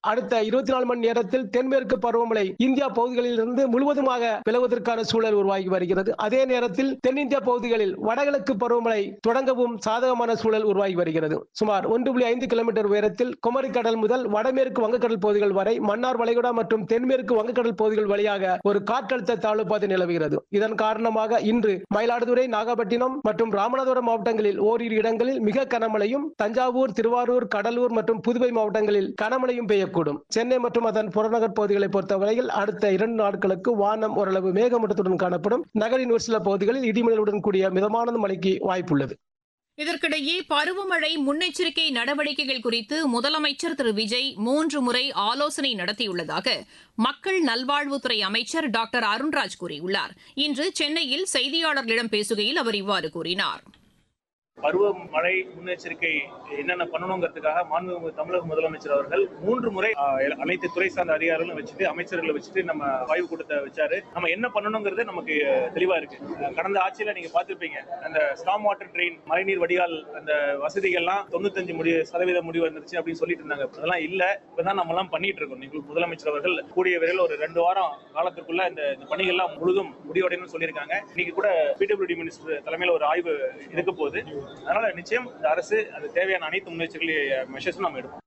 அடுத்த இருபத்தி நாலு மணி நேரத்தில் தென்மேற்கு பருவமழை இந்தியா பகுதிகளில் இருந்து முழுவதுமாக விலகுவதற்கான சூழல் உருவாகி வருகிறது அதே நேரத்தில் தென்னிந்திய பகுதிகளில் வடகிழக்கு பருவமழை தொடங்கவும் சாதகமான சூழல் உருவாகி வருகிறது சுமார் ஒன்று புள்ளி ஐந்து கிலோமீட்டர் உயரத்தில் குமரி கடல் முதல் வடமேற்கு வங்கக்கடல் பகுதிகள் வரை மன்னார் வளைகுடா மற்றும் தென்மேற்கு வங்கக்கடல் பகுதிகள் வழியாக ஒரு காற்றழுத்த தாழ்வு பாதை நிலவுகிறது இதன் காரணமாக இன்று மயிலாடுதுறை நாகப்பட்டினம் மற்றும் ராமநாதபுரம் மாவட்டங்களில் ஓரிரு இடங்களில் மிக கனமழையும் தஞ்சாவூர் திருவாரூர் கடலூர் மற்றும் புதுவை மாவட்டங்களில் கனமழையும் பெய்யக்கூடும் சென்னை மற்றும் அதன் புறநகர் பகுதிகளை பொறுத்தவரையில் அடுத்த இரண்டு நாட்களுக்கு வானம் ஓரளவு மேகமூட்டத்துடன் காணப்படும் நகரின் ஒரு சில பகுதிகளில் இடிமின்னலுடன் கூடிய மிதமான மழைக்கு வாய்ப்புள்ளது இதற்கிடையே பருவமழை முன்னெச்சரிக்கை நடவடிக்கைகள் குறித்து முதலமைச்சர் திரு விஜய் மூன்று முறை ஆலோசனை நடத்தியுள்ளதாக மக்கள் நல்வாழ்வுத்துறை அமைச்சர் டாக்டர் அருண்ராஜ் கூறியுள்ளார் இன்று சென்னையில் செய்தியாளர்களிடம் பேசுகையில் அவர் இவ்வாறு கூறினார் பருவமழை முன்னெச்சரிக்கை என்னென்ன பண்ணணுங்கிறதுக்காக மாண்புமிகு தமிழக முதலமைச்சர் அவர்கள் மூன்று முறை ஆஹ், அனைத்து துறை சார்ந்த அதிகாரிகளும் வச்சுட்டு அமைச்சர்களை வச்சுட்டு நம்ம ஆய்வு கூட்டத்தை வச்சாரு நம்ம என்ன பண்ணணுங்கிறது நமக்கு தெளிவா இருக்கு அஹ், கடந்த ஆட்சியில நீங்க பார்த்திருப்பீங்க அந்த ஸ்டாம் வாட்டர் ட்ரெயின் மழைநீர் வடிகால் அந்த வசதிகள்லாம் தொண்ணூத்தஞ்சு முடி சதவீத முடிவு வந்துருச்சு அப்படின்னு சொல்லிட்டு இருந்தாங்க அதெல்லாம் இல்ல இப்பதான் நம்ம எல்லாம் பண்ணிட்டு இருக்கோம் நீங்க முதலமைச்சர் அவர்கள் கூடிய விரைவில் ஒரு ரெண்டு வாரம் காலத்திற்குள்ள இந்த இந்த பணிகள்லாம் முழுதும் முடிவடையணும்னு சொல்லியிருக்காங்க இன்னைக்கு கூட பிடபிள்யூடி மினிஸ்டர் தலைமையில் ஒரு ஆய்வு இருக்க போகுது அதனால நிச்சயம் இந்த அரசு அது தேவையான அனைத்து முன்னெச்சரிக்கை மெஷர்ஸும் நம்ம எடுப்போம்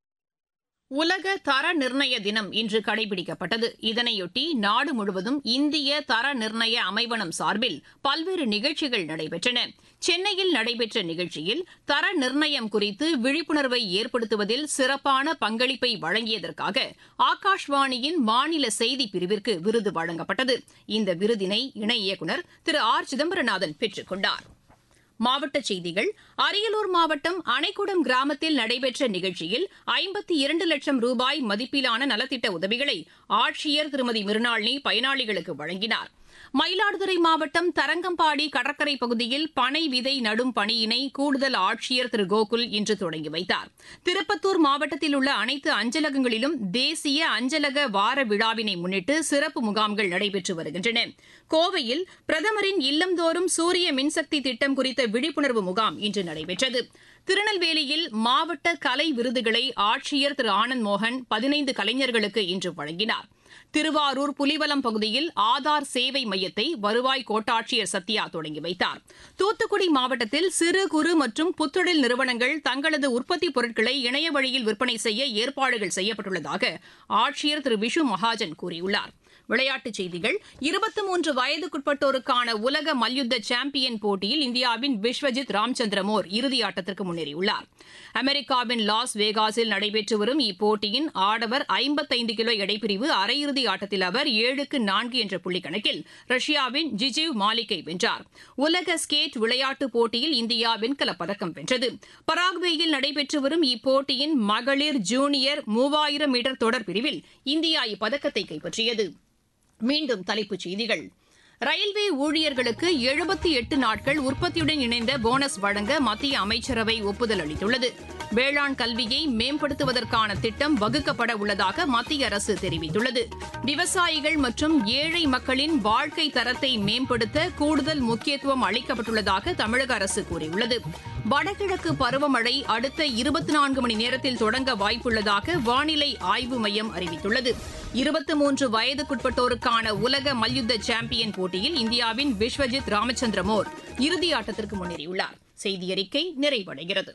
உலக தர நிர்ணய தினம் இன்று கடைபிடிக்கப்பட்டது இதனையொட்டி நாடு முழுவதும் இந்திய தர நிர்ணய அமைவனம் சார்பில் பல்வேறு நிகழ்ச்சிகள் நடைபெற்றன சென்னையில் நடைபெற்ற நிகழ்ச்சியில் தர நிர்ணயம் குறித்து விழிப்புணர்வை ஏற்படுத்துவதில் சிறப்பான பங்களிப்பை வழங்கியதற்காக ஆகாஷ்வாணியின் மாநில செய்தி பிரிவிற்கு விருது வழங்கப்பட்டது இந்த விருதினை இணை இயக்குநர் திரு ஆர் சிதம்பரநாதன் பெற்றுக் கொண்டார் மாவட்டச் செய்திகள் அரியலூர் மாவட்டம் அணைக்குடம் கிராமத்தில் நடைபெற்ற நிகழ்ச்சியில் ஐம்பத்தி இரண்டு லட்சம் ரூபாய் மதிப்பிலான நலத்திட்ட உதவிகளை ஆட்சியர் திருமதி மிருணாளினி பயனாளிகளுக்கு வழங்கினார் மயிலாடுதுறை மாவட்டம் தரங்கம்பாடி கடற்கரை பகுதியில் பனை விதை நடும் பணியினை கூடுதல் ஆட்சியர் திரு கோகுல் இன்று தொடங்கி வைத்தார் திருப்பத்தூர் மாவட்டத்தில் உள்ள அனைத்து அஞ்சலகங்களிலும் தேசிய அஞ்சலக வார விழாவினை முன்னிட்டு சிறப்பு முகாம்கள் நடைபெற்று வருகின்றன கோவையில் பிரதமரின் இல்லந்தோறும் சூரிய மின்சக்தி திட்டம் குறித்த விழிப்புணர்வு முகாம் இன்று நடைபெற்றது திருநெல்வேலியில் மாவட்ட கலை விருதுகளை ஆட்சியர் திரு ஆனந்த் மோகன் பதினைந்து கலைஞர்களுக்கு இன்று வழங்கினார் திருவாரூர் புலிவலம் பகுதியில் ஆதார் சேவை மையத்தை வருவாய் கோட்டாட்சியர் சத்யா தொடங்கி வைத்தார் தூத்துக்குடி மாவட்டத்தில் சிறு குறு மற்றும் புத்தொழில் நிறுவனங்கள் தங்களது உற்பத்தி பொருட்களை இணைய வழியில் விற்பனை செய்ய ஏற்பாடுகள் செய்யப்பட்டுள்ளதாக ஆட்சியர் திரு விஷு மகாஜன் கூறியுள்ளார் விளையாட்டுச் செய்திகள் இருபத்தி மூன்று வயதுக்குட்பட்டோருக்கான உலக மல்யுத்த சாம்பியன் போட்டியில் இந்தியாவின் விஸ்வஜித் ராம்சந்திரமோர் இறுதியாட்டத்திற்கு முன்னேறியுள்ளார் அமெரிக்காவின் லாஸ் வேகாஸில் நடைபெற்று வரும் இப்போட்டியின் ஆடவர் ஐம்பத்தைந்து கிலோ எடைப்பிரிவு அரையிறுதி ஆட்டத்தில் அவர் ஏழுக்கு நான்கு என்ற புள்ளி கணக்கில் ரஷ்யாவின் ஜிஜிவ் மாலிக்கை வென்றார் உலக ஸ்கேட் விளையாட்டுப் போட்டியில் இந்தியா வெண்கலப் பதக்கம் வென்றது பராகுவேயில் நடைபெற்று வரும் இப்போட்டியின் மகளிர் ஜூனியர் மூவாயிரம் மீட்டர் தொடர் பிரிவில் இந்தியா இப்பதக்கத்தை கைப்பற்றியது மீண்டும் தலைப்புச் செய்திகள் ரயில்வே ஊழியர்களுக்கு எழுபத்தி எட்டு நாட்கள் உற்பத்தியுடன் இணைந்த போனஸ் வழங்க மத்திய அமைச்சரவை ஒப்புதல் அளித்துள்ளது வேளாண் கல்வியை மேம்படுத்துவதற்கான திட்டம் வகுக்கப்பட உள்ளதாக மத்திய அரசு தெரிவித்துள்ளது விவசாயிகள் மற்றும் ஏழை மக்களின் வாழ்க்கை தரத்தை மேம்படுத்த கூடுதல் முக்கியத்துவம் அளிக்கப்பட்டுள்ளதாக தமிழக அரசு கூறியுள்ளது வடகிழக்கு பருவமழை அடுத்த இருபத்தி நான்கு மணி நேரத்தில் தொடங்க வாய்ப்புள்ளதாக வானிலை ஆய்வு மையம் அறிவித்துள்ளது இருபத்தி மூன்று வயதுக்குட்பட்டோருக்கான உலக மல்யுத்த சாம்பியன் போட்டியில் இந்தியாவின் விஸ்வஜித் ராமச்சந்திரமோர் இறுதியாட்டத்திற்கு முன்னேறியுள்ளார் செய்தியறிக்கை நிறைவடைகிறது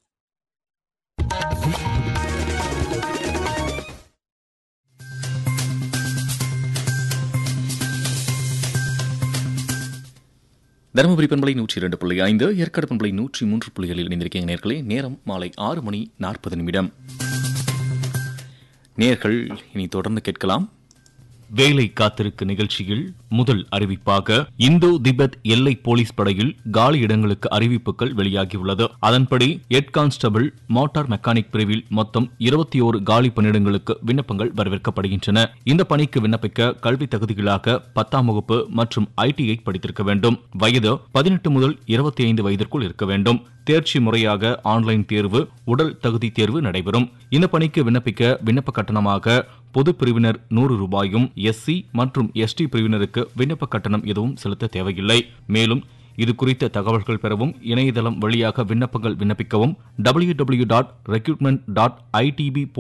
தருமபுரி பண்பலை நூற்றி இரண்டு புள்ளி ஐந்து ஏற்காடு பண்பலை நூற்றி மூன்று புள்ளிகளில் இணைந்திருக்கீங்க நேர்களே நேரம் மாலை ஆறு மணி நாற்பது நிமிடம் நேர்கள் இனி தொடர்ந்து கேட்கலாம் வேலை காத்திருக்கு நிகழ்ச்சியில் முதல் அறிவிப்பாக இந்தோ திபெத் எல்லை போலீஸ் படையில் காலி இடங்களுக்கு அறிவிப்புகள் வெளியாகியுள்ளது அதன்படி ஹெட் கான்ஸ்டபிள் மோட்டார் மெக்கானிக் பிரிவில் மொத்தம் இருபத்தி ஓரு காலி பணியிடங்களுக்கு விண்ணப்பங்கள் வரவேற்கப்படுகின்றன இந்த பணிக்கு விண்ணப்பிக்க கல்வி தகுதிகளாக பத்தாம் வகுப்பு மற்றும் ஐடிஐ படித்திருக்க வேண்டும் வயது பதினெட்டு முதல் இருபத்தி ஐந்து வயதிற்குள் இருக்க வேண்டும் தேர்ச்சி முறையாக ஆன்லைன் தேர்வு உடல் தகுதி தேர்வு நடைபெறும் இந்த பணிக்கு விண்ணப்பிக்க விண்ணப்ப கட்டணமாக பொது பிரிவினர் நூறு ரூபாயும் எஸ்சி மற்றும் எஸ்டி பிரிவினருக்கு விண்ணப்ப கட்டணம் எதுவும் செலுத்த தேவையில்லை மேலும் இது குறித்த தகவல்கள் பெறவும் இணையதளம் வழியாக விண்ணப்பங்கள் விண்ணப்பிக்கவும் W W dot recruitment dot ITP